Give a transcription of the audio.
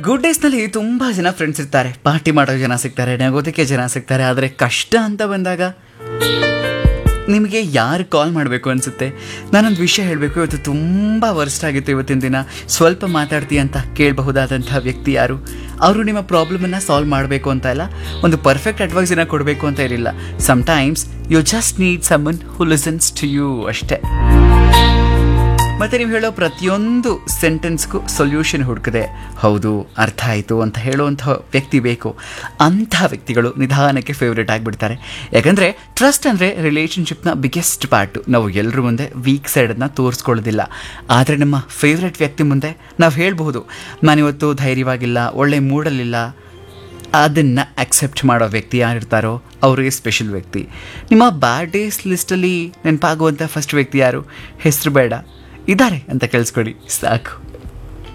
good ಡೇಸ್ನಲ್ಲಿ ತುಂಬ ಜನ friends ಇರ್ತಾರೆ ಪಾರ್ಟಿ ಮಾಡೋ ಜನ ಸಿಗ್ತಾರೆ ನಗೋದಕ್ಕೆ ಜನ ಸಿಗ್ತಾರೆ ಆದರೆ ಕಷ್ಟ ಅಂತ ಬಂದಾಗ ನಿಮಗೆ ಯಾರು ಕಾಲ್ ಮಾಡಬೇಕು ಅನಿಸುತ್ತೆ ನಾನೊಂದು ವಿಷಯ ಹೇಳಬೇಕು ಇವತ್ತು ತುಂಬ ವರ್ಸ್ಟ್ ಆಗಿತ್ತು ಇವತ್ತಿನ ದಿನ ಸ್ವಲ್ಪ ಮಾತಾಡ್ತೀಯ ಅಂತ ಕೇಳಬಹುದಾದಂಥ ವ್ಯಕ್ತಿ ಯಾರು ಅವರು ನಿಮ್ಮ ಪ್ರಾಬ್ಲಮನ್ನು ಸಾಲ್ವ್ ಮಾಡಬೇಕು ಅಂತ ಇಲ್ಲ ಒಂದು ಪರ್ಫೆಕ್ಟ್ ಅಡ್ವೈಸನ್ನು ಕೊಡಬೇಕು ಅಂತ ಇರಲಿಲ್ಲ sometimes you just need someone who listens to you ಅಷ್ಟೇ ಮತ್ತೆ ನೀವು ಹೇಳೋ ಪ್ರತಿಯೊಂದು ಸೆಂಟೆನ್ಸ್ಗೂ ಸೊಲ್ಯೂಷನ್ ಹುಡುಕದೆ ಹೌದು ಅರ್ಥ ಆಯಿತು ಅಂತ ಹೇಳುವಂಥ ವ್ಯಕ್ತಿ ಬೇಕು ಅಂಥ ವ್ಯಕ್ತಿಗಳು ನಿಧಾನಕ್ಕೆ ಫೇವ್ರೇಟ್ ಆಗಿಬಿಡ್ತಾರೆ ಯಾಕಂದರೆ ಟ್ರಸ್ಟ್ ಅಂದರೆ ರಿಲೇಷನ್ಶಿಪ್ನ ಬಿಗ್ಗೆಸ್ಟ್ ಪಾರ್ಟು ನಾವು ಎಲ್ಲರ ಮುಂದೆ ವೀಕ್ ಸೈಡನ್ನು ತೋರಿಸ್ಕೊಳ್ಳೋದಿಲ್ಲ ಆದರೆ ನಮ್ಮ ಫೇವ್ರೆಟ್ ವ್ಯಕ್ತಿ ಮುಂದೆ ನಾವು ಹೇಳ್ಬಹುದು ನಾನಿವತ್ತು ಧೈರ್ಯವಾಗಿಲ್ಲ ಒಳ್ಳೆ ಮೂಡಲಿಲ್ಲ ಅದನ್ನು ಅಕ್ಸೆಪ್ಟ್ ಮಾಡೋ ವ್ಯಕ್ತಿ ಯಾರಿರ್ತಾರೋ ಅವರಿಗೆ ಸ್ಪೆಷಲ್ ವ್ಯಕ್ತಿ ನಿಮ್ಮ ಬ್ಯಾಡ್ ಡೇಸ್ ಲಿಸ್ಟಲ್ಲಿ ನೆನಪಾಗುವಂಥ ಫಸ್ಟ್ ವ್ಯಕ್ತಿ ಯಾರು ಹೆಸರು ಬೇಡ ಇದ್ದಾರೆ ಅಂತ ಕೇಳಿಸ್ಕೊಡಿ ಸಾಕು